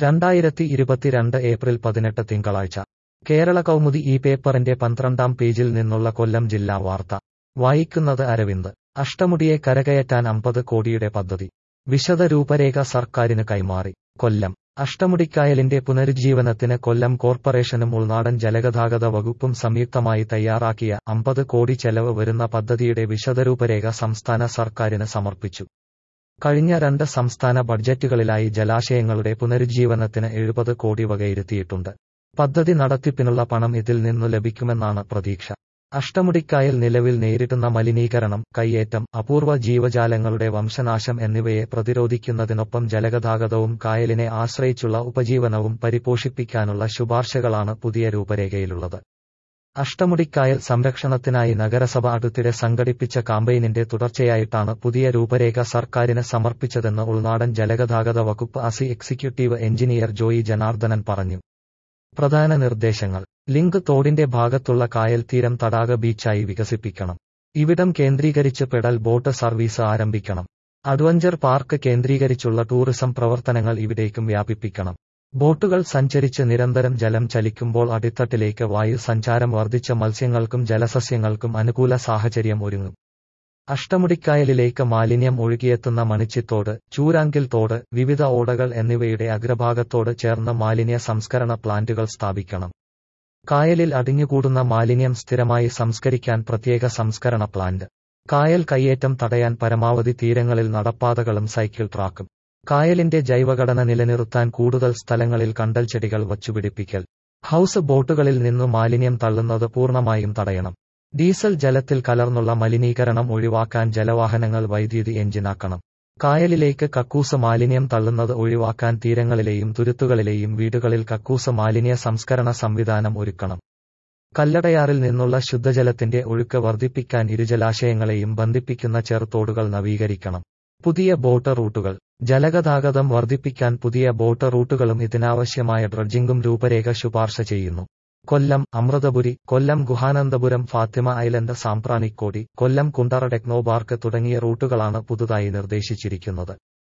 രണ്ടായിരത്തി ഇരുപത്തിരണ്ട് ഏപ്രിൽ പതിനെട്ട് തിങ്കളാഴ്ച കേരള കൗമുദി ഈ പേപ്പറിന്റെ പന്ത്രണ്ടാം പേജിൽ നിന്നുള്ള കൊല്ലം ജില്ലാ വാർത്ത വായിക്കുന്നത് അരവിന്ദ് അഷ്ടമുടിയെ കരകയറ്റാൻ അമ്പത് കോടിയുടെ പദ്ധതി വിശദ രൂപരേഖ സർക്കാരിന് കൈമാറി കൊല്ലം അഷ്ടമുടിക്കായലിന്റെ പുനരുജ്ജീവനത്തിന് കൊല്ലം കോർപ്പറേഷനും ഉൾനാടൻ ജലഗതാഗത വകുപ്പും സംയുക്തമായി തയ്യാറാക്കിയ അമ്പത് കോടി ചെലവ് വരുന്ന പദ്ധതിയുടെ വിശദരൂപരേഖ സംസ്ഥാന സർക്കാരിന് സമർപ്പിച്ചു കഴിഞ്ഞ രണ്ട് സംസ്ഥാന ബഡ്ജറ്റുകളിലായി ജലാശയങ്ങളുടെ പുനരുജ്ജീവനത്തിന് എഴുപത് കോടി വകയിരുത്തിയിട്ടുണ്ട് പദ്ധതി നടത്തിപ്പിനുള്ള പണം ഇതിൽ നിന്നു ലഭിക്കുമെന്നാണ് പ്രതീക്ഷ അഷ്ടമുടിക്കായൽ നിലവിൽ നേരിടുന്ന മലിനീകരണം കയ്യേറ്റം അപൂർവ ജീവജാലങ്ങളുടെ വംശനാശം എന്നിവയെ പ്രതിരോധിക്കുന്നതിനൊപ്പം ജലഗതാഗതവും കായലിനെ ആശ്രയിച്ചുള്ള ഉപജീവനവും പരിപോഷിപ്പിക്കാനുള്ള ശുപാർശകളാണ് പുതിയ രൂപരേഖയിലുള്ളത് അഷ്ടമുടിക്കായൽ സംരക്ഷണത്തിനായി നഗരസഭ അടുത്തിടെ സംഘടിപ്പിച്ച കാമ്പയിനിന്റെ തുടർച്ചയായിട്ടാണ് പുതിയ രൂപരേഖ സർക്കാരിന് സമർപ്പിച്ചതെന്ന് ഉൾനാടൻ ജലഗതാഗത വകുപ്പ് അസി എക്സിക്യൂട്ടീവ് എഞ്ചിനീയർ ജോയി ജനാർദ്ദനൻ പറഞ്ഞു പ്രധാന നിർദ്ദേശങ്ങൾ ലിങ്ക് തോടിന്റെ ഭാഗത്തുള്ള കായൽ തീരം തടാക ബീച്ചായി വികസിപ്പിക്കണം ഇവിടം കേന്ദ്രീകരിച്ച് പെഡൽ ബോട്ട് സർവീസ് ആരംഭിക്കണം അഡ്വഞ്ചർ പാർക്ക് കേന്ദ്രീകരിച്ചുള്ള ടൂറിസം പ്രവർത്തനങ്ങൾ ഇവിടേക്കും വ്യാപിപ്പിക്കണം ബോട്ടുകൾ സഞ്ചരിച്ച് നിരന്തരം ജലം ചലിക്കുമ്പോൾ അടിത്തട്ടിലേക്ക് വായു സഞ്ചാരം വർദ്ധിച്ച മത്സ്യങ്ങൾക്കും ജലസസ്യങ്ങൾക്കും അനുകൂല സാഹചര്യം ഒരുങ്ങും അഷ്ടമുടിക്കായലിലേക്ക് മാലിന്യം ഒഴുകിയെത്തുന്ന മണിച്ചിത്തോട് ചൂരാങ്കിൽ തോട് വിവിധ ഓടകൾ എന്നിവയുടെ അഗ്രഭാഗത്തോട് ചേർന്ന് മാലിന്യ സംസ്കരണ പ്ലാന്റുകൾ സ്ഥാപിക്കണം കായലിൽ അടിഞ്ഞുകൂടുന്ന മാലിന്യം സ്ഥിരമായി സംസ്കരിക്കാൻ പ്രത്യേക സംസ്കരണ പ്ലാന്റ് കായൽ കയ്യേറ്റം തടയാൻ പരമാവധി തീരങ്ങളിൽ നടപ്പാതകളും സൈക്കിൾ ട്രാക്കും കായലിന്റെ ജൈവഘടന നിലനിർത്താൻ കൂടുതൽ സ്ഥലങ്ങളിൽ കണ്ടൽ ചെടികൾ വച്ചുപിടിപ്പിക്കൽ ഹൌസ് ബോട്ടുകളിൽ നിന്നു മാലിന്യം തള്ളുന്നത് പൂർണ്ണമായും തടയണം ഡീസൽ ജലത്തിൽ കലർന്നുള്ള മലിനീകരണം ഒഴിവാക്കാൻ ജലവാഹനങ്ങൾ വൈദ്യുതി എഞ്ചിനാക്കണം കായലിലേക്ക് കക്കൂസ് മാലിന്യം തള്ളുന്നത് ഒഴിവാക്കാൻ തീരങ്ങളിലെയും തുരുത്തുകളിലെയും വീടുകളിൽ കക്കൂസ് മാലിന്യ സംസ്കരണ സംവിധാനം ഒരുക്കണം കല്ലടയാറിൽ നിന്നുള്ള ശുദ്ധജലത്തിന്റെ ഒഴുക്ക് വർദ്ധിപ്പിക്കാൻ ഇരുജലാശയങ്ങളെയും ബന്ധിപ്പിക്കുന്ന ചെറുതോടുകൾ നവീകരിക്കണം പുതിയ ബോട്ട് റൂട്ടുകൾ ജലഗതാഗതം വർദ്ധിപ്പിക്കാൻ പുതിയ ബോട്ട് റൂട്ടുകളും ഇതിനാവശ്യമായ ഡ്രഡ്ജിംഗും രൂപരേഖ ശുപാർശ ചെയ്യുന്നു കൊല്ലം അമൃതപുരി കൊല്ലം ഗുഹാനന്ദപുരം ഫാത്തിമ ഐലൻഡ് സാമ്പ്രാണിക്കോടി കൊല്ലം കുണ്ടറ ടെക്നോപാർക്ക് തുടങ്ങിയ റൂട്ടുകളാണ് പുതുതായി നിർദ്ദേശിച്ചിരിക്കുന്നത്